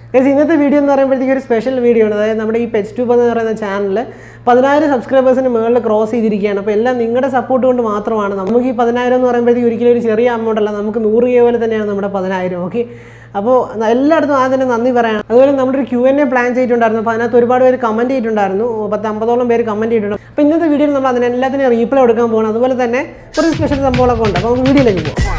guys ഇന്നത്തെ video എന്ന് പറയുമ്പോഴത്തേക്ക് ഒരു സ്പെഷ്യൽ വീഡിയോ ആണ് അതായത് നമ്മുടെ ഈ പെറ്റ് ട്യൂബ് എന്ന് പറയുന്ന ചാനൽ പതിനായിരം സബ്സ്ക്രൈബേഴ്സിന് മുകളിൽ ക്രോസ് ചെയ്തിരിക്കുകയാണ് അപ്പോൾ എല്ലാം നിങ്ങളുടെ സപ്പോർട്ട് കൊണ്ട് മാത്രമാണ് നമുക്ക് ഈ പതിനായിരം എന്ന് പറയുമ്പോഴത്തേക്ക് ഒരിക്കലും ഒരു ചെറിയ amount അല്ല നമുക്ക് നൂറ് രൂപ പോലെ തന്നെയാണ് നമ്മുടെ പതിനായിരം ഓക്കെ അപ്പോൾ എല്ലായിടത്തും ആദ്യം തന്നെ നന്ദി പറയണം അതുപോലെ നമ്മുടെ ഒരു ക്യു എൻ എ പ്ലാൻ ചെയ്തിട്ടുണ്ടായിരുന്നു അപ്പോൾ അതിനകത്ത് ഒരുപാട് പേര് കമൻറ്റ് ചെയ്തിട്ടുണ്ടായിരുന്നു പത്ത് അമ്പതോളം പേര് കമൻറ്റ് ചെയ്തിട്ടുണ്ട് അപ്പോൾ ഇന്നത്തെ വീഡിയോയിൽ നമ്മൾ അതിനെല്ലാത്തിനും റീപ്ലൈ കൊടുക്കാൻ പോകണം അതുപോലെ തന്നെ ഒരു സ്പെഷ്യൽ സംഭവങ്ങളൊക്കെ ഉണ്ട് അപ്പോൾ നമുക്ക് വീഡിയോയിലേക്ക് പോകാം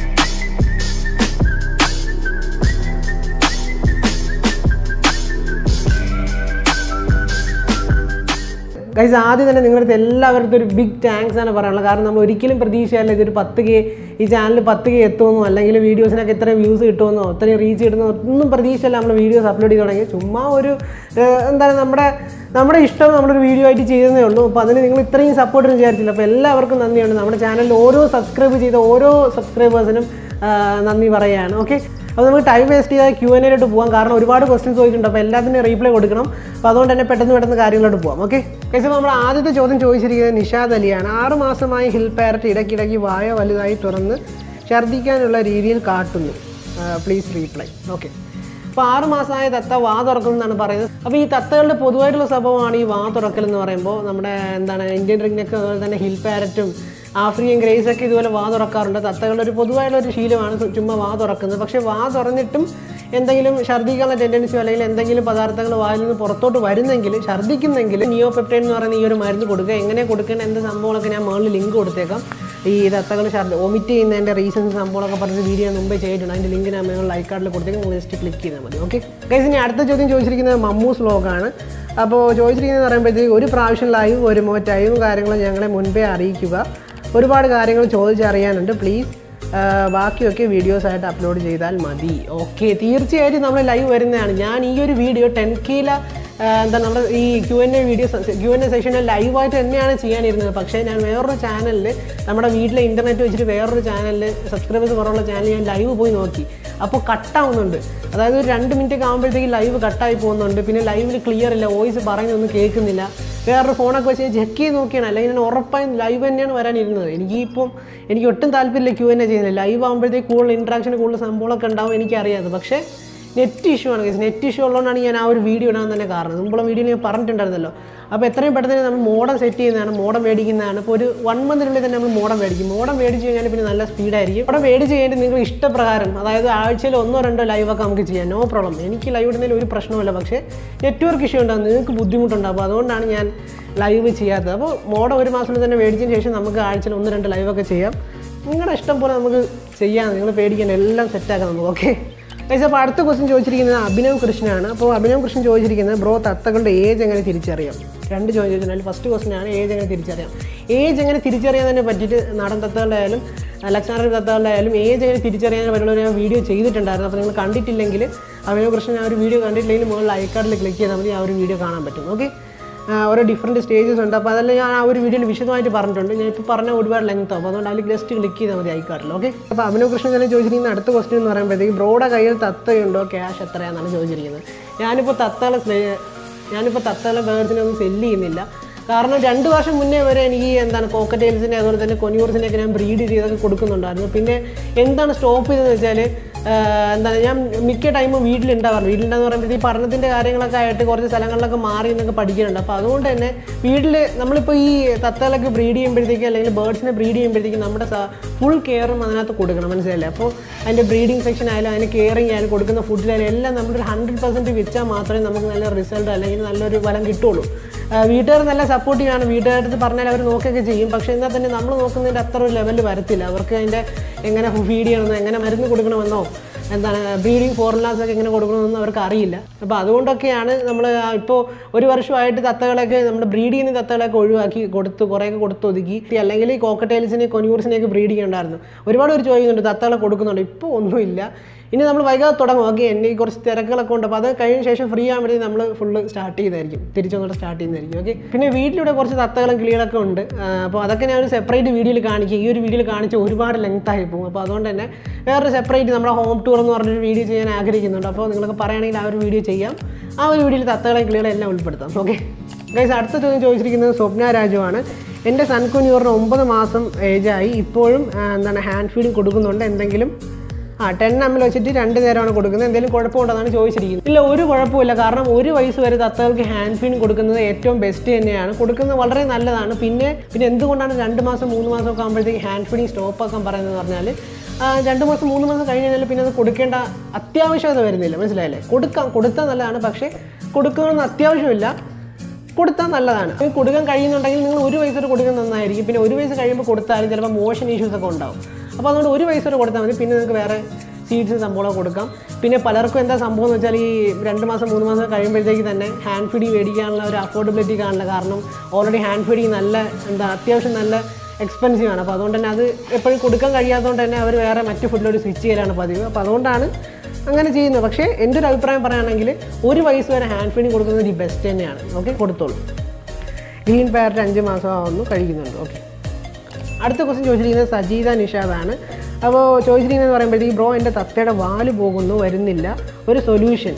ഗൈസ് ആദ്യം തന്നെ നിങ്ങളുടെ അടുത്ത് എല്ലാവരുടെ ഒരു ബിഗ് താങ്ക്സ് ആണ് പറയാനുള്ളത് കാരണം നമ്മൾ ഒരിക്കലും പ്രതീക്ഷയല്ല ഇതൊരു പത്ത് കെ ഈ ചാനൽ പത്ത് കെ എത്തുമെന്നോ അല്ലെങ്കിൽ വീഡിയോസിനൊക്കെ ഇത്രയും വ്യൂസ് കിട്ടുമെന്നോ ഇത്രയും റീച്ച് കിട്ടുന്നോ ഒന്നും പ്രതീക്ഷയല്ല നമ്മൾ വീഡിയോസ് അപ്ലോഡ് ചെയ്ത് തുടങ്ങി ചുമ്മാ ഒരു ഏഹ്, എന്താണ് നമ്മുടെ നമ്മുടെ ഇഷ്ടം നമ്മളൊരു വീഡിയോ ആയിട്ട് ചെയ്യുന്നേ ഉള്ളൂ അപ്പോൾ അതിന് നിങ്ങൾ ഇത്രയും സപ്പോർട്ട് വിചാരിച്ചില്ല അപ്പോൾ എല്ലാവർക്കും നന്ദിയുണ്ട് നമ്മുടെ ചാനലിൽ ഓരോ സബ്സ്ക്രൈബ് ചെയ്ത ഓരോ സബ്സ്ക്രൈബേഴ്സിനും നന്ദി പറയുകയാണ് ഓക്കെ അപ്പോൾ നമുക്ക് ടൈം വേസ്റ്റ് ചെയ്താൽ ക്യൂ എൻ എയിലോട്ട് പോകാം കാരണം ഒരുപാട് ക്വസ്റ്റ്യൻസ് ചോദിക്കുന്നുണ്ട് അപ്പോൾ എല്ലാത്തിനും റീപ്ലൈ കൊടുക്കണം അപ്പോൾ അതുകൊണ്ട് തന്നെ പെട്ടെന്ന് പെട്ടെന്ന് കാര്യങ്ങളിലോട്ട് പോകാം ഓക്കെ കേസ് നമ്മൾ ആദ്യത്തെ ചോദ്യം ചോദിച്ചിരിക്കുന്നത് നിഷാദ് അലിയാണ് ആറ് മാസമായി ഹിൽ പാരറ്റ് ഇടയ്ക്കിടയ്ക്ക് വായ വലുതായി തുറന്ന് ഛർദ്ദിക്കാനുള്ള രീതിയിൽ കാട്ടുന്നു പ്ലീസ് റീപ്ലൈ ഓക്കെ അപ്പോൾ ആറ് മാസമായ തത്ത വാ തുറക്കും എന്നാണ് പറയുന്നത് അപ്പോൾ ഈ തത്തകളുടെ പൊതുവായിട്ടുള്ള സ്വഭാവമാണ് ഈ വാ തുറക്കൽ എന്ന് പറയുമ്പോൾ നമ്മുടെ എന്താണ് ഇന്ത്യൻ റിംഗൊക്കെ അതുപോലെ തന്നെ ഹിൽ പാരറ്റും ആഫ്രിക്കൻ ഗ്രേസ് ഒക്കെ ഇതുപോലെ വാ തുറക്കാറുണ്ട് തത്തകളുടെ ഒരു പൊതുവായുള്ള ഒരു ശീലമാണ് സു- ചുമ്മാ വാ തുറക്കുന്നത് പക്ഷേ വാ തുറന്നിട്ടും എന്തെങ്കിലും ഛർദ്ദിക്കാനുള്ള ടെൻഡൻസിയോ അല്ലെങ്കിൽ എന്തെങ്കിലും പദാർത്ഥങ്ങൾ വായിൽ നിന്ന് പുറത്തോട്ട് വരുന്നെങ്കിൽ ഛർദ്ദിക്കുന്നെങ്കിൽ നിയോപെപ്റ്റൈൻ എന്ന് പറയുന്ന ഈ ഒരു മരുന്ന് കൊടുക്കുക എങ്ങനെ കൊടുക്കണം എന്ത് സംഭവങ്ങളൊക്കെ ഞാൻ മുകളിൽ ലിങ്ക് കൊടുത്തേക്കാം ഈ തത്തകൾ ഛർദ്ദി വൊമിറ്റ് ചെയ്യുന്നതിൻ്റെ റീസൺസ് സംഭവങ്ങളൊക്കെ പറഞ്ഞ വീഡിയോ മുമ്പേ ചെയ്തിട്ടുണ്ട് അതിൻ്റെ ലിങ്ക് ഞാൻ മുകളിൽ ലൈക്ക് കാർഡിൽ കൊടുത്തേക്ക് നിങ്ങൾ ജസ്റ്റ് ക്ലിക്ക് ചെയ്താൽ മതി ഓക്കെ ഗൈസ് ഇനി അടുത്ത ചോദ്യം ചോദിച്ചിരിക്കുന്നത് മമ്മൂസ് വ്ലോഗാണ് അപ്പോൾ ചോദിച്ചിരിക്കുന്നത് പറയുമ്പോഴത്തേക്ക് ഒരു പ്രാവശ്യം ലൈവ് വരുമോ ടൈമും കാര്യങ്ങളും ഞങ്ങളെ മുൻപേ അറിയിക്കുക ഒരുപാട് കാര്യങ്ങൾ ചോദിച്ചറിയാനുണ്ട് പ്ലീസ് ബാക്കിയൊക്കെ വീഡിയോസ് ആയിട്ട് അപ്ലോഡ് ചെയ്താൽ മതി ഓക്കെ തീർച്ചയായിട്ടും നമ്മൾ ലൈവ് വരുന്നതാണ് ഞാൻ ഈ ഒരു വീഡിയോ ടെൻ കെയില എന്താ നമ്മുടെ ഈ Q N A video Q N A സെഷനിൽ ലൈവായിട്ട് തന്നെയാണ് ചെയ്യാനിരുന്നത് പക്ഷേ ഞാൻ വേറൊരു ചാനലിൽ നമ്മുടെ വീട്ടിലെ ഇൻ്റർനെറ്റ് വെച്ചിട്ട് വേറൊരു ചാനലിൽ സബ്സ്ക്രൈബേഴ്സ് കുറവുള്ള ചാനൽ ഞാൻ ലൈവ് പോയി നോക്കി അപ്പോൾ കട്ടാവുന്നുണ്ട് അതായത് ഒരു രണ്ട് മിനിറ്റ് ഒക്കെ ആകുമ്പോഴത്തേക്ക് ലൈവ് കട്ടായി പോകുന്നുണ്ട് പിന്നെ ലൈവിൽ ക്ലിയർ ഇല്ല വോയിസ് പറയുന്നൊന്നും കേൾക്കുന്നില്ല വേറൊരു ഫോണൊക്കെ വെച്ച് ചെക്ക് ചെയ്ത് നോക്കിയാണ് അല്ലെങ്കിൽ ഞാൻ ഉറപ്പായും ലൈവ് തന്നെയാണ് വരാനിരുന്നത് എനിക്ക് ഇപ്പം എനിക്ക് ഒട്ടും താല്പര്യമില്ല ക്യൂ എന്നെ ചെയ്യുന്നില്ല ലൈവ് ആകുമ്പോഴത്തേക്ക് കൂടുതൽ ഇൻട്രാക്ഷൻ കൂടുതൽ സംഭവങ്ങളൊക്കെ ഉണ്ടാവും എനിക്കറിയാതെ പക്ഷേ നെറ്റ് ഇഷ്യൂ ആണ് കേസ് നെറ്റ് ഇഷ്യൂ ഉള്ളതുകൊണ്ടാണ് ഞാൻ ആ ഒരു വീഡിയോ ഇടാൻ തന്നെ കാരണം മുമ്പുള്ള വീഡിയോയിൽ ഞാൻ പറഞ്ഞിട്ടുണ്ടായിരുന്നല്ലോ അപ്പോൾ എത്രയും പെട്ടെന്ന് തന്നെ നമ്മൾ മോഡം സെറ്റ് ചെയ്യുന്നതാണ് മോഡം മേടിക്കുന്നതാണ് ഇപ്പോൾ ഒരു വൺ മന്തിനുള്ളിൽ തന്നെ നമ്മൾ മോഡം മേടിക്കും മോഡം മേടിച്ച് കഴിഞ്ഞാൽ പിന്നെ നല്ല സ്പീഡായിരിക്കും മോഡം മേടിച്ച് കഴിഞ്ഞിട്ട് നിങ്ങൾ ഇഷ്ടപ്രകാരം അതായത് ആഴ്ചയിൽ ഒന്നോ രണ്ടോ ലൈവൊക്കെ നമുക്ക് ചെയ്യാം നോ പ്രോബ്ലം എനിക്ക് ലൈവ് ഇടുന്നതിൽ ഒരു പ്രശ്നമില്ല പക്ഷേ നെറ്റ്വർക്ക് ഇഷ്യൂ ഉണ്ടാകും നിങ്ങൾക്ക് ബുദ്ധിമുട്ടുണ്ടാകും അപ്പോൾ അതുകൊണ്ടാണ് ഞാൻ ലൈവ് ചെയ്യാത്തത് അപ്പോൾ മോഡം ഒരു മാസത്തിൽ തന്നെ മേടിച്ചതിന് ശേഷം നമുക്ക് ആഴ്ചയിൽ ഒന്ന് രണ്ട് ലൈവൊക്കെ ചെയ്യാം നിങ്ങളുടെ ഇഷ്ടം പോലെ നമുക്ക് ചെയ്യാം നിങ്ങൾ പേടിക്കേണ്ട എല്ലാം സെറ്റാക്കാം നമുക്ക് ഓക്കെ ഗൈസ് അപ്പോൾ അടുത്ത ക്വസ്റ്റ്യൻ ചോദിച്ചിരിക്കുന്നത് അഭിനവ് കൃഷ്ണനാണ് അപ്പോൾ അഭിനവ് കൃഷ്ണൻ ചോദിച്ചിരിക്കുന്നത് ബ്രോ തത്തകളുടെ ഏജ് എങ്ങനെ തിരിച്ചറിയാം രണ്ട് ചോദ്യം ചോദിച്ചിട്ടുണ്ട് ഫസ്റ്റ് ക്വസ്റ്റ്യൻ ആണ് ഏജ് എങ്ങനെ തിരിച്ചറിയാം ഏജ് എങ്ങനെ തിരിച്ചറിയാൻ പറ്റിയിട്ട് നാടൻ തത്തകളുടെ ആയാലും ലക്ഷണറി തത്തകളുടെ ആയാലും ഏജ് എങ്ങനെ തിരിച്ചറിയാൻ പറ്റുള്ള ഒരു വീഡിയോ ചെയ്തിട്ടുണ്ടായിരുന്നു അപ്പോൾ നിങ്ങൾ കണ്ടിട്ടില്ലെങ്കിൽ അഭിനവ് കൃഷ്ണൻ ആ ഒരു വീഡിയോ കണ്ടിട്ടില്ലെങ്കിൽ മുകളിൽ ഐക്കാർഡിൽ ക്ലിക്ക് ചെയ്താൽ മതി ആ ഒരു വീഡിയോ കാണാൻ പറ്റും ഓക്കെ ഓരോ ഡിഫറെൻറ്റ് സ്റ്റേജസ് ഉണ്ട് അപ്പോൾ അതെല്ലാം ഞാൻ ആ ഒരു വീഡിയോയിൽ വിശദമായിട്ട് പറഞ്ഞിട്ടുണ്ട് ഞാൻ ഇപ്പോൾ പറഞ്ഞ ഒരുപാട് ലെങ്ത് അപ്പോൾ അതുകൊണ്ട് അതിൽ ജസ്റ്റ് ക്ലിക്ക് ചെയ്താൽ മതി ഐക്കാറിൽ ഓക്കെ അപ്പോൾ അഭിനവ് കൃഷ്ണൻ തന്നെ ചോദിച്ചിരിക്കുന്ന അടുത്ത ക്വസ്റ്റ്യൻ എന്ന് പറയുമ്പോഴത്തേക്ക് ബ്രോയുടെ കയ്യിൽ തത്തയുണ്ടോ ക്യാഷ് എത്രയാണെന്നാണ് ചോദിച്ചിരിക്കുന്നത് ഞാനിപ്പോൾ തത്തകളെ സ്നേ ഞാനിപ്പോൾ തത്തകളെ ബേർഡ്സിനെ ഒന്നും സെല്ല് ചെയ്യുന്നില്ല കാരണം രണ്ട് വർഷം മുന്നേ വരെ എനിക്ക് എന്താണ് കോക്കറ്റെയിൽസിനെ അതുപോലെ തന്നെ കൊനിയൂർസിനെയൊക്കെ ഞാൻ ബ്രീഡ് ചെയ്തൊക്കെ കൊടുക്കുന്നുണ്ടായിരുന്നു പിന്നെ എന്താണ് സ്റ്റോപ്പ് ചെയ്തതെന്ന് വെച്ചാൽ എന്താണ് ഞാൻ മിക്ക ടൈമും വീട്ടിലുണ്ടാവാറുണ്ട് വീട്ടിലുണ്ടെന്ന് പറയുമ്പോൾ ഈ പഠനത്തിൻ്റെ കാര്യങ്ങളൊക്കെ ആയിട്ട് കുറച്ച് സ്ഥലങ്ങളിലൊക്കെ മാറി എന്നൊക്കെ പഠിക്കുന്നുണ്ട് അപ്പോൾ അതുകൊണ്ട് തന്നെ വീട്ടിൽ നമ്മളിപ്പോൾ ഈ തത്തകളൊക്കെ ബ്രീഡ് ചെയ്യുമ്പോഴത്തേക്ക് അല്ലെങ്കിൽ ബേർഡ്സിനെ ബ്രീഡ് ചെയ്യുമ്പോഴത്തേക്ക് നമ്മുടെ ഫുൾ കെയറും അതിനകത്ത് കൊടുക്കണം മനസ്സിലല്ലേ അപ്പോൾ അതിൻ്റെ ബ്രീഡിംഗ് സെക്ഷൻ ആയാലും അതിന് കെയറിങ് ആയാലും കൊടുക്കുന്ന ഫുഡിലായാലും എല്ലാം നമ്മളൊരു ഹൺഡ്രഡ് പെർസെൻറ്റ് വെച്ചാൽ മാത്രമേ നമുക്ക് നല്ല റിസൾട്ട് അല്ലെങ്കിൽ നല്ലൊരു ഫലം കിട്ടുള്ളൂ ആ, വീട്ടുകാർ നല്ല സപ്പോർട്ടീവ് ആണ് വീട്ടുകാരടുത്ത് പറഞ്ഞാൽ അവർ നോക്കുകയൊക്കെ ചെയ്യും പക്ഷേ എന്നാൽ തന്നെ നമ്മൾ നോക്കുന്നതിൻ്റെ അത്ര ഒരു ലെവൽ വരത്തില്ല അവർക്ക് അതിൻ്റെ എങ്ങനെ ഫീഡ് ചെയ്യണമെന്നോ എങ്ങനെ മരുന്ന് കൊടുക്കണമെന്നോ എന്താണ് ബ്രീഡിങ് ഫോർമുലാസ് ഒക്കെ എങ്ങനെ കൊടുക്കണമെന്നൊന്നും അവർക്ക് അറിയില്ല അപ്പോൾ അതുകൊണ്ടൊക്കെയാണ് നമ്മൾ ഇപ്പോൾ ഒരു വർഷമായിട്ട് തത്തകളൊക്കെ നമ്മുടെ ബ്രീഡ് ചെയ്യുന്ന തത്തകളൊക്കെ ഒഴിവാക്കി കൊടുത്ത് കുറേയൊക്കെ കൊടുത്ത് ഒതുക്കി അല്ലെങ്കിൽ ഈ കോക്കറ്റൈൽസിനെ കൊന്യൂർസിനെയൊക്കെ ബ്രീഡ് ചെയ്യണ്ടായിരുന്നു ഒരുപാട് പേര് ചോദിക്കുന്നുണ്ട് തത്തകളെ കൊടുക്കുന്നുണ്ട് ഇപ്പോൾ ഒന്നുമില്ല ഇനി നമ്മൾ വൈകാതെ തുടങ്ങും ഓക്കെ എന്നെ ഈ കുറച്ച് തിരക്കുകളൊക്കെ ഉണ്ട് അപ്പോൾ അത് കഴിഞ്ഞ ശേഷം ഫ്രീ ആകുമ്പോഴത്തേക്കും നമ്മൾ ഫുള്ള് സ്റ്റാർട്ട് ചെയ്തായിരിക്കും തിരിച്ചൊന്നുകൂടെ സ്റ്റാർട്ട് ചെയ്യുന്നതായിരിക്കും ഓക്കെ പിന്നെ വീട്ടിലൂടെ കുറച്ച് തത്തകളും കിളികളൊക്കെ ഉണ്ട് ആ, അപ്പോൾ അതൊക്കെ ഞാൻ ഒരു സെപ്പറേറ്റ് വീഡിയോയിൽ കാണിക്കും ഈ ഒരു വീഡിയോയിൽ കാണിച്ച് ഒരുപാട് ലെങ്ത് ആയി പോകും അപ്പോൾ അതുകൊണ്ട് തന്നെ വേറൊരു സെപ്പറേറ്റ് നമ്മുടെ ഹോം ടൂർ എന്ന് പറഞ്ഞൊരു വീഡിയോ ചെയ്യാൻ ആഗ്രഹിക്കുന്നുണ്ട് അപ്പോൾ നിങ്ങൾക്ക് പറയുകയാണെങ്കിൽ ആ ഒരു വീഡിയോ ചെയ്യാം ആ ഒരു വീഡിയോയിൽ തത്തകളെയും കിളികളെയും എല്ലാം ഉൾപ്പെടുത്താം ഓക്കെ ഗൈസ് അടുത്ത ചോദ്യം ചോദിച്ചിരിക്കുന്നത് സ്വപ്ന രാജുവാണ് എൻ്റെ സൺകുഞ്ഞൂറിന് ഒമ്പത് മാസം ഏജായി ഇപ്പോഴും ആ, എന്താണ് ഹാൻഡ് ഫീഡിങ് കൊടുക്കുന്നുണ്ട് എന്തെങ്കിലും ആ ടെൻ എം എൽ വെച്ചിട്ട് രണ്ട് നേരമാണ് കൊടുക്കുന്നത് എന്തെങ്കിലും കുഴപ്പമുണ്ടെന്നാണ് ചോദിച്ചിരിക്കുന്നത് ഇല്ല ഒരു കുഴപ്പമില്ല കാരണം ഒരു വയസ്സ് വരെ തത്തകൾക്ക് ഹാൻഡ് ഫീഡ് കൊടുക്കുന്നത് ഏറ്റവും ബെസ്റ്റ് തന്നെയാണ് കൊടുക്കുന്നത് വളരെ നല്ലതാണ് പിന്നെ പിന്നെ എന്തുകൊണ്ടാണ് രണ്ട് മാസം മൂന്ന് മാസം ഒക്കെ ആകുമ്പോഴത്തേക്ക് ഹാൻഡ് ഫീഡിങ് സ്റ്റോപ്പ് ആക്കാൻ പറയുന്നത് പറഞ്ഞാൽ ആ, രണ്ട് മാസം മൂന്ന് മാസം കഴിഞ്ഞ് കഴിഞ്ഞാൽ പിന്നെ അത് കൊടുക്കേണ്ട അത്യാവശ്യത വരുന്നില്ല മനസ്സിലായില്ലേ കൊടുക്കാം കൊടുത്താൽ നല്ലതാണ് പക്ഷേ കൊടുക്കണമെന്ന് അത്യാവശ്യമില്ല കൊടുത്താൽ നല്ലതാണ് ഇത് കൊടുക്കാൻ കഴിയുന്നുണ്ടെങ്കിൽ നിങ്ങൾ ഒരു വയസ്സ് വരെ കൊടുക്കുന്നത് നന്നായിരിക്കും പിന്നെ ഒരു വയസ്സ് കഴിയുമ്പോൾ കൊടുത്താലും ചിലപ്പോൾ മോഷൻ ഇഷ്യൂസ് ഒക്കെ ഉണ്ടാവും അപ്പോൾ അതുകൊണ്ട് ഒരു വയസ്സ് വരെ കൊടുത്താൽ മതി പിന്നെ നിങ്ങൾക്ക് വേറെ സീഡ്സ് സംഭവം കൊടുക്കാം പിന്നെ പലർക്കും എന്താ സംഭവം എന്ന് വെച്ചാൽ ഈ രണ്ട് മാസം മൂന്ന് മാസം കഴിയുമ്പോഴത്തേക്ക് തന്നെ ഹാൻഡ് ഫീഡിങ് മേടിക്കാനുള്ള ഒരു അഫോർഡബിലിറ്റി കാണില്ല കാരണം ഓൾറെഡി ഹാൻഡ് ഫീഡിങ് നല്ല എന്താ അത്യാവശ്യം നല്ല എക്സ്പെൻസീവ് ആണ് അപ്പോൾ അതുകൊണ്ട് തന്നെ അത് എപ്പോഴും കൊടുക്കാൻ കഴിയാത്തതുകൊണ്ട് തന്നെ അവർ വേറെ മറ്റു ഫുഡിലോട്ട് സ്വിച്ച് ചെയ്യലാണ് പതിവ് അപ്പോൾ അതുകൊണ്ടാണ് അങ്ങനെ ചെയ്യുന്നത് പക്ഷേ എൻ്റെ ഒരു അഭിപ്രായം പറയുകയാണെങ്കിൽ ഒരു വയസ്സ് വരെ ഹാൻഡ് ഫീഡിങ് കൊടുക്കുന്നത് ഈ ബെസ്റ്റ് തന്നെയാണ് ഓക്കെ കൊടുത്തോളൂ ഗ്രീൻ പാരറ്റ് അഞ്ച് മാസം ആവുന്നു കഴിക്കുന്നുണ്ട് ഓക്കെ അടുത്ത ക്വസ്റ്റ്യൻ ചോദിച്ചിരിക്കുന്നത് സജീത നിഷാദാണ് അപ്പോൾ ചോദിച്ചിരിക്കുന്നത് പറയുമ്പോഴത്തേക്ക് ബ്രോ എൻ്റെ തത്തയുടെ വാല് പോകുന്നു വരുന്നില്ല ഒരു സൊല്യൂഷൻ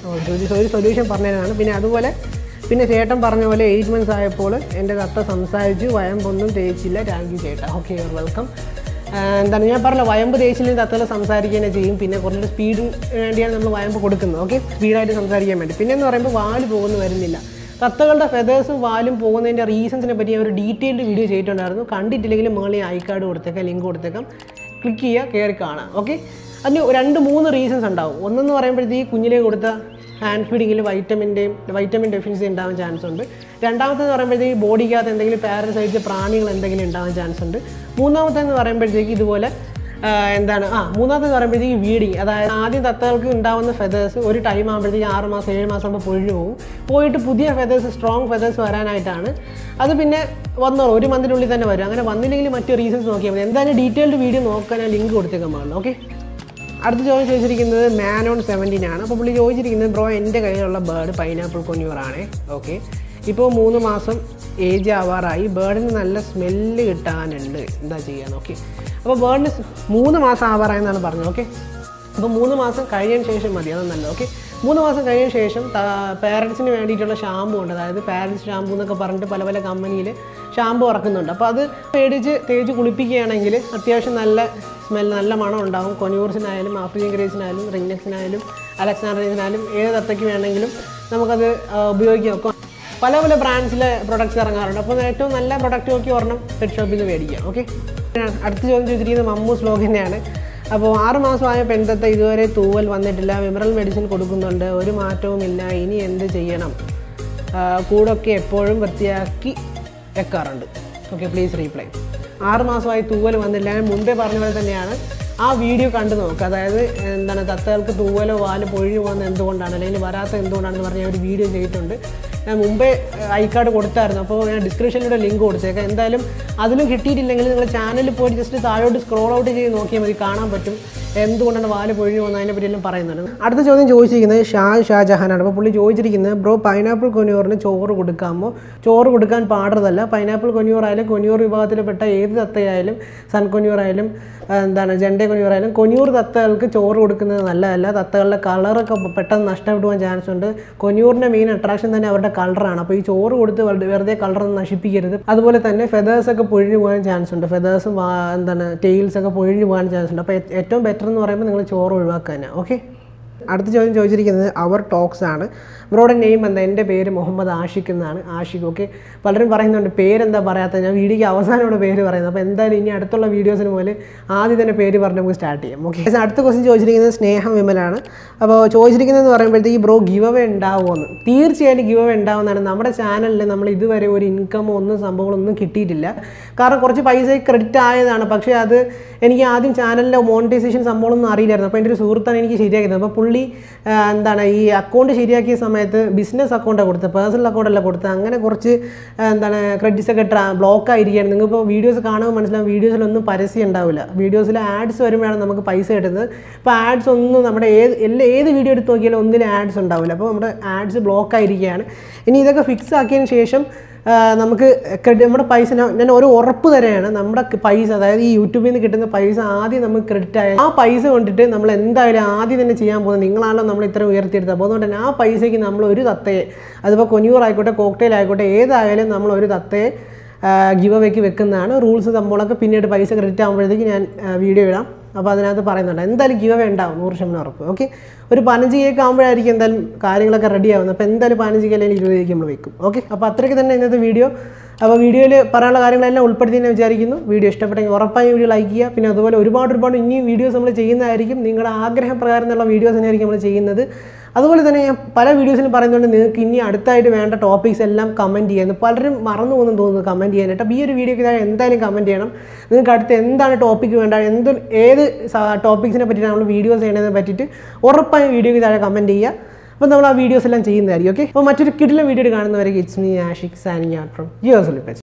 ഒരു സൊല്യൂഷൻ പറഞ്ഞതാണ് പിന്നെ അതുപോലെ പിന്നെ ചേട്ടൻ പറഞ്ഞ പോലെ എയ്റ്റ് മന്ത്സ് ആയപ്പോൾ എൻ്റെ തത്ത സംസാരിച്ചു വയമ്പൊന്നും തേച്ചില്ല താങ്ക് യു ചേട്ടാ ഓക്കെ യുവർ വെൽക്കം എന്താണ് ഞാൻ പറഞ്ഞ വയമ്പ് തേച്ചില്ലെങ്കിൽ തത്തകൾ സംസാരിക്കുകയും ചെയ്യും പിന്നെ കുറച്ചുകൂടി സ്പീഡിന് വേണ്ടിയാണ് നമ്മൾ വയമ്പ് കൊടുക്കുന്നത് ഓക്കെ സ്പീഡായിട്ട് സംസാരിക്കാൻ വേണ്ടി പിന്നെ എന്ന് പറയുമ്പോൾ വാല് പോകുന്നു വരുന്നില്ല തത്തകളുടെ ഫെതേഴ്സും വാലും പോകുന്നതിൻ്റെ റീസൺസിനെ പറ്റി ഞാൻ ഒരു ഡീറ്റെയിൽഡ് വീഡിയോ ചെയ്തിട്ടുണ്ടായിരുന്നു കണ്ടിട്ടില്ലെങ്കിൽ മുകളിൽ ഐ കാർഡ് കൊടുത്തേക്കാം ലിങ്ക് കൊടുത്തേക്കാം ക്ലിക്ക് ചെയ്യുക കയറി കാണാം ഓക്കെ അതിന് രണ്ട് മൂന്ന് റീസൺസ് ഉണ്ടാവും ഒന്നെന്ന് പറയുമ്പോഴത്തേക്ക് കുഞ്ഞിലേക്ക് കൊടുത്ത ഹാൻഡ് ഫീഡിങ്ങിൽ വൈറ്റമിൻ്റെയും വൈറ്റമിൻ ഡെഫിഷ്യൻസി ഉണ്ടാവാൻ ചാൻസ് ഉണ്ട് രണ്ടാമത്തേന്ന് പറയുമ്പോഴത്തേക്ക് ബോഡിക്കകത്ത് എന്തെങ്കിലും പാരസൈറ്റ് പ്രാണികൾ എന്തെങ്കിലും ഉണ്ടാവാൻ ചാൻസ് ഉണ്ട് മൂന്നാമത്തേന്ന് പറയുമ്പോഴത്തേക്ക് ഇതുപോലെ ആ, എന്താണ് ആ മൂന്നാമത്തെ പറയുമ്പോഴത്തേക്ക് വീഡിങ് അതായത് ആദ്യം തത്തകൾക്ക് ഉണ്ടാവുന്ന ഫെതേഴ്സ് ഒരു ടൈം ആകുമ്പോഴത്തേക്ക് ആറ് മാസം ഏഴ് മാസം ആകുമ്പോൾ പൊഴിഞ്ഞു പോകും പോയിട്ട് പുതിയ ഫെതേഴ്സ് സ്ട്രോങ് ഫെതേഴ്സ് വരാനായിട്ടാണ് അത് പിന്നെ വന്നോളൂ ഒരു മന്തിനുള്ളിൽ തന്നെ വരും അങ്ങനെ വന്നില്ലെങ്കിൽ മറ്റു റീസൺസ് നോക്കിയാൽ മതി എന്തായാലും ഡീറ്റെയിൽഡ് വീഡിയോ നോക്കാൻ ഞാൻ ലിങ്ക് കൊടുത്തേക്കാൻ പാടില്ല ഓക്കെ അടുത്ത ചോദ്യം ചോദിച്ചിരിക്കുന്നത് മാൻ ഓൺ സെവൻറ്റീൻ ആണ് അപ്പോൾ പുള്ളി ചോദിച്ചിരിക്കുന്നത് ബ്രോ എൻ്റെ കയ്യിലുള്ള ബേർഡ് പൈനാപ്പിൾ കൊന്യൂർ ആണ് ഓക്കെ ഇപ്പോൾ മൂന്ന് മാസം ഏജ് ആവാറായി ബേർഡിന് നല്ല സ്മെല്ല് കിട്ടാനുണ്ട് എന്താ ചെയ്യാൻ ഓക്കെ അപ്പോൾ ബേർഡിന് സ് മൂന്ന് മാസം ആവാറായി എന്നാണ് പറഞ്ഞത് ഓക്കെ അപ്പോൾ മൂന്ന് മാസം കഴിഞ്ഞതിന് ശേഷം മതി അത് നല്ലത് ഓക്കെ മൂന്ന് മാസം കഴിഞ്ഞതിന് ശേഷം പാരൻസിന് വേണ്ടിയിട്ടുള്ള ഷാമ്പു ഉണ്ട് അതായത് പാരൻസ് ഷാമ്പു എന്നൊക്കെ പറഞ്ഞിട്ട് പല പല കമ്പനിയിൽ ഷാമ്പു ഇറക്കുന്നുണ്ട് അപ്പോൾ അത് മേടിച്ച് തേച്ച് കുളിപ്പിക്കുകയാണെങ്കിൽ അത്യാവശ്യം നല്ല സ്മെൽ നല്ല മണം ഉണ്ടാവും കൊന്യൂർസിനായാലും ആഫ്രിക്കൻ ഗ്രേസിനായാലും റിങ്നെക്സിനായാലും അലക്സാൻഡ്രീസിനായാലും ഏത് തത്തയ്ക്ക് വേണമെങ്കിലും നമുക്കത് ആ, ഉപയോഗിക്കാം ഒക്കെ പല പല ബ്രാൻഡ്സിലെ പ്രൊഡക്ട്സ് ഇറങ്ങാറുണ്ട് അപ്പോൾ ഏറ്റവും നല്ല പ്രൊഡക്റ്റ് നോക്കി ഒരെണ്ണം പെറ്റ് ഷോപ്പിൽ നിന്ന് മേടിക്കാം ഓക്കെ അടുത്ത ചോദ്യം ചോദിച്ചിരിക്കുന്നത് മമ്മൂസ് വ്ലോഗ് തന്നെയാണ് അപ്പോൾ ആറ് മാസമായ പെൺതത്ത ഇതുവരെ തൂവൽ വന്നിട്ടില്ല വിമറൽ മെഡിസിൻ കൊടുക്കുന്നുണ്ട് ഒരു മാറ്റവുമില്ല ഇനി എന്ത് ചെയ്യണം ആ, കൂടൊക്കെ എപ്പോഴും വൃത്തിയാക്കി വെക്കാറുണ്ട് ഓക്കെ പ്ലീസ് റീപ്ലൈ ആറ് മാസമായി തൂവൽ വന്നില്ല ഞാൻ മുമ്പേ പറഞ്ഞ പോലെ തന്നെയാണ് ആ വീഡിയോ കണ്ടു നോക്കുക അതായത് എന്താണ് തത്തകൾക്ക് തൂവലോ വാല് പൊഴിഞ്ഞു പോകുന്നത് എന്തുകൊണ്ടാണ് അല്ലെങ്കിൽ വരാത്ത എന്തുകൊണ്ടാണെന്ന് പറഞ്ഞ ഒരു വീഡിയോ ചെയ്തിട്ടുണ്ട് ഞാൻ മുമ്പേ ഐ കാർഡ് കൊടുത്തായിരുന്നു അപ്പോൾ ഞാൻ ഡിസ്ക്രിപ്ഷനിലൂടെ ലിങ്ക് കൊടുത്തേക്കാം എന്തായാലും അതിലും കിട്ടിയിട്ടില്ലെങ്കിൽ നിങ്ങൾ ചാനലിൽ പോയിട്ട് ജസ്റ്റ് താഴോട്ട് സ്ക്രോൾ ഔട്ട് ചെയ്ത് നോക്കിയാൽ മതി കാണാൻ പറ്റും എന്തുകൊണ്ടാണ് വാല് പൊഴിഞ്ഞു പോകുന്നത് അതിനെ പറ്റിയെല്ലാം പറയുന്നുണ്ട് അടുത്ത ചോദ്യം ചോദിച്ചിരിക്കുന്നത് ഷാ ഷാജഹാനാണ് അപ്പോൾ പുള്ളി ചോദിച്ചിരിക്കുന്നത് ബ്രോ പൈനാപ്പിൾ കൊന്യൂറിന് ചോറ് കൊടുക്കാമോ ചോറ് കൊടുക്കാൻ പാടുന്നതല്ല പൈനാപ്പിൾ കൊന്യൂർ ആയാലും കൊന്യൂർ വിഭാഗത്തിൽപ്പെട്ട ഏത് തത്തയായാലും സൺ കൊന്യൂർ ആയാലും ആ, എന്താണ് ജെൻഡെ കൊന്യൂർ ആയാലും കൊന്യൂർ തത്തകൾക്ക് ചോറ് കൊടുക്കുന്നത് നല്ലതല്ല തത്തകളുടെ കളറൊക്കെ പെട്ടെന്ന് നഷ്ടപ്പെട്ടു പോകാൻ ചാൻസ് ഉണ്ട് കൊന്യൂറിൻ്റെ മെയിൻ അട്രാക്ഷൻ തന്നെ അവരുടെ കളറാണ് അപ്പോൾ ഈ ചോറ് കൊടുത്ത് വെറുതെ- വെറുതെ കളറൊന്നും നശിപ്പിക്കരുത് അതുപോലെ തന്നെ ഫെതേഴ്സ് ഒക്കെ പൊഴിഞ്ഞു പോകാൻ ചാൻസ് ഉണ്ട് ഫെതേഴ്സും എന്താണ് ടെയിൽസ് ഒക്കെ പൊഴിഞ്ഞു പോകാൻ ചാൻസ് ഉണ്ട് അപ്പോൾ ഏറ്റവും ബെറ്റർ എന്ന് പറയുമ്പോൾ നിങ്ങൾ ചോറ് ഒഴിവാക്കുക തന്നെ ഓക്കെ അടുത്ത ചോദ്യം ചോദിച്ചിരിക്കുന്നത് അവർ ടോക്സ് ആണ് ബ്രോയുടെ നെയിം എന്താ എൻ്റെ പേര് മുഹമ്മദ് ആഷിഖ് എന്നാണ് ആഷിഖ് ഓക്കെ പലരും പറയുന്നുണ്ട് പേരെന്താ പറയാത്തത് ഞാൻ വീഡിയോയ്ക്ക് അവസാനമാണ് പേര് പറയുന്നത് അപ്പോൾ എന്തായാലും ഇനി അടുത്തുള്ള വീഡിയോസിന് പോലെ ആദ്യം തന്നെ പേര് പറഞ്ഞ് നമുക്ക് സ്റ്റാർട്ട് ചെയ്യാം ഓക്കെ അടുത്ത ക്വസ്റ്റ്യൻ ചോദിച്ചിരിക്കുന്നത് സ്നേഹം വിമലാണ് അപ്പോൾ ചോദിച്ചിരിക്കുന്നതെന്ന് പറയുമ്പോഴത്തേക്ക് ബ്രോ ഗിവ് അവേ ഉണ്ടാവുമെന്ന് തീർച്ചയായും ഗിവ് അവേ ഉണ്ടാവുന്നതാണ് നമ്മുടെ ചാനലിൽ നമ്മൾ ഇതുവരെ ഒരു ഇൻകമോ ഒന്നും സംഭവങ്ങളൊന്നും കിട്ടിയിട്ടില്ല കാരണം കുറച്ച് പൈസ ക്രെഡിറ്റ് ആയതാണ് പക്ഷേ അത് എനിക്ക് ആദ്യം ചാനലിൻ്റെ മോണിറ്റൈസേഷൻ സംഭവമൊന്നും അറിയില്ലായിരുന്നു അപ്പോൾ എൻ്റെ ഒരു സുഹൃത്താണ് എനിക്ക് ശരിയാക്കിയത് അപ്പോൾ പുള്ളി ആ, എന്താണ് ഈ അക്കൗണ്ട് ശരിയാക്കിയ സമയത്ത് ബിസിനസ് അക്കൗണ്ടാണ് കൊടുത്തത് പേഴ്സണൽ അക്കൗണ്ടല്ല കൊടുത്തത് അങ്ങനെ കുറച്ച് ആ, എന്താണ് ക്രെഡിറ്റ്സ് ഒക്കെ ട്രാ ബ്ലോക്ക് ആയിരിക്കുകയാണ് നിങ്ങളിപ്പോൾ വീഡിയോസ് കാണുമ്പോൾ മനസ്സിലാവും വീഡിയോസിലൊന്നും പരസ്യം ഉണ്ടാവില്ല വീഡിയോസിൽ ആഡ്സ് വരുമ്പോഴാണ് നമുക്ക് പൈസ കിട്ടുന്നത് അപ്പോൾ ആഡ്സ് ഒന്നും നമ്മുടെ ഏത് എല്ലാ ഏത് വീഡിയോ എടുത്ത് നോക്കിയാലും ഒന്നിലും ആഡ്സ് ഉണ്ടാവില്ല അപ്പോൾ നമ്മുടെ ആഡ്സ് ബ്ലോക്ക് ആയിരിക്കുകയാണ് ഇനി ഇതൊക്കെ ഫിക്സ് ആക്കിയതിന് ശേഷം ആ, നമുക്ക് ക്രെഡിറ്റ് നമ്മുടെ പൈസ ഞാൻ ഞാൻ ഒരു ഉറപ്പ് തരെയാണ് നമ്മുടെ ക- പൈസ അതായത് ഈ യൂട്യൂബിൽ നിന്ന് കിട്ടുന്ന പൈസ ആദ്യം നമുക്ക് ക്രെഡിറ്റ് ആയ ആ പൈസ കൊണ്ടിട്ട് നമ്മൾ എന്തായാലും ആദ്യം തന്നെ ചെയ്യാൻ പോകുന്നത് നിങ്ങളാണല്ലോ നമ്മൾ ഇത്ര ഉയർത്തിയെടുത്തത് അപ്പോൾ അതുകൊണ്ട് തന്നെ ആ പൈസയ്ക്ക് നമ്മൾ ഒരു തത്തയെ അതിപ്പോൾ കൊന്യൂർ ആയിക്കോട്ടെ കോക്ടെയിൽ ആയിക്കോട്ടെ ഏതായാലും നമ്മൾ ഒരു തത്തയെ ഗിവ് അവയ്ക്ക് വെക്കുന്നതാണ് റൂൾസ് സംഭവങ്ങളൊക്കെ പിന്നീട് പൈസ ക്രെഡിറ്റ് ആകുമ്പോഴത്തേക്ക് ഞാൻ വീഡിയോ ഇടാം അപ്പോൾ അതിനകത്ത് പറയുന്നുണ്ട് എന്തായാലും ഗിവ് അവേ ഉണ്ടാവും നൂറ് ശതമാനം ഉറപ്പ് ഓക്കെ ഒരു പതിനഞ്ച് കേക്ക് ആകുമ്പോഴായിരിക്കും എന്തായാലും കാര്യങ്ങളൊക്കെ റെഡി ആവുന്നത് അപ്പോൾ എന്തായാലും പതിനഞ്ച് കേക്ക് അല്ലെങ്കിൽ ഇരുപത് കേക്ക് നമ്മൾ വെക്കും ഓക്കെ അപ്പോൾ അത്രയ്ക്ക് തന്നെ ഇന്നത്തെ വീഡിയോ അപ്പോൾ വീഡിയോയിൽ പറയാനുള്ള കാര്യങ്ങളെല്ലാം ഉൾപ്പെടുത്തി തന്നെ വിചാരിക്കുന്നു വീഡിയോ ഇഷ്ടപ്പെട്ടെങ്കിൽ ഉറപ്പായും വീഡിയോ ലൈക്ക് ചെയ്യുക പിന്നെ അതുപോലെ ഒരുപാട് ഒരുപാട് ഇനിയും വീഡിയോസ് നമ്മൾ ചെയ്യുന്നതായിരിക്കും നിങ്ങളുടെ ആഗ്രഹപ്രകാരം എന്നുള്ള വീഡിയോസ് തന്നെയായിരിക്കും നമ്മൾ ചെയ്യുന്നത് അതുപോലെ തന്നെ ഞാൻ പല വീഡിയോസിലും പറയുന്നുണ്ട് നിങ്ങൾക്ക് ഇനി അടുത്തായിട്ട് വേണ്ട ടോപ്പിക്സ് എല്ലാം കമൻറ്റ് ചെയ്യുന്നു പലരും മറന്നു പോകുന്നു തോന്നുന്നു കമൻറ്റ് ചെയ്യാനായിട്ട് അപ്പോൾ ഈ ഒരു വീഡിയോക്ക് താഴെ എന്തായാലും കമൻറ്റ് ചെയ്യണം നിങ്ങൾക്ക് അടുത്ത് എന്താണ് ടോപ്പിക്ക് വേണ്ട എന്ത് ഏത് ടോപ്പിക്സിനെ പറ്റിയിട്ടാണ് നമ്മൾ വീഡിയോസ് ചെയ്യണതിനെ പറ്റിയിട്ട് ഉറപ്പായും വീഡിയോക്ക് താഴെ കമൻറ്റ് ചെയ്യുക അപ്പോൾ നമ്മൾ ആ വീഡിയോസ് എല്ലാം ചെയ്യുന്നതായിരിക്കും ഓക്കെ അപ്പോൾ മറ്റൊരു കിടിലം വീഡിയോ കാണുന്നവരെ it's me Ashik signing out from Jio സൊലിപ്പച്ച്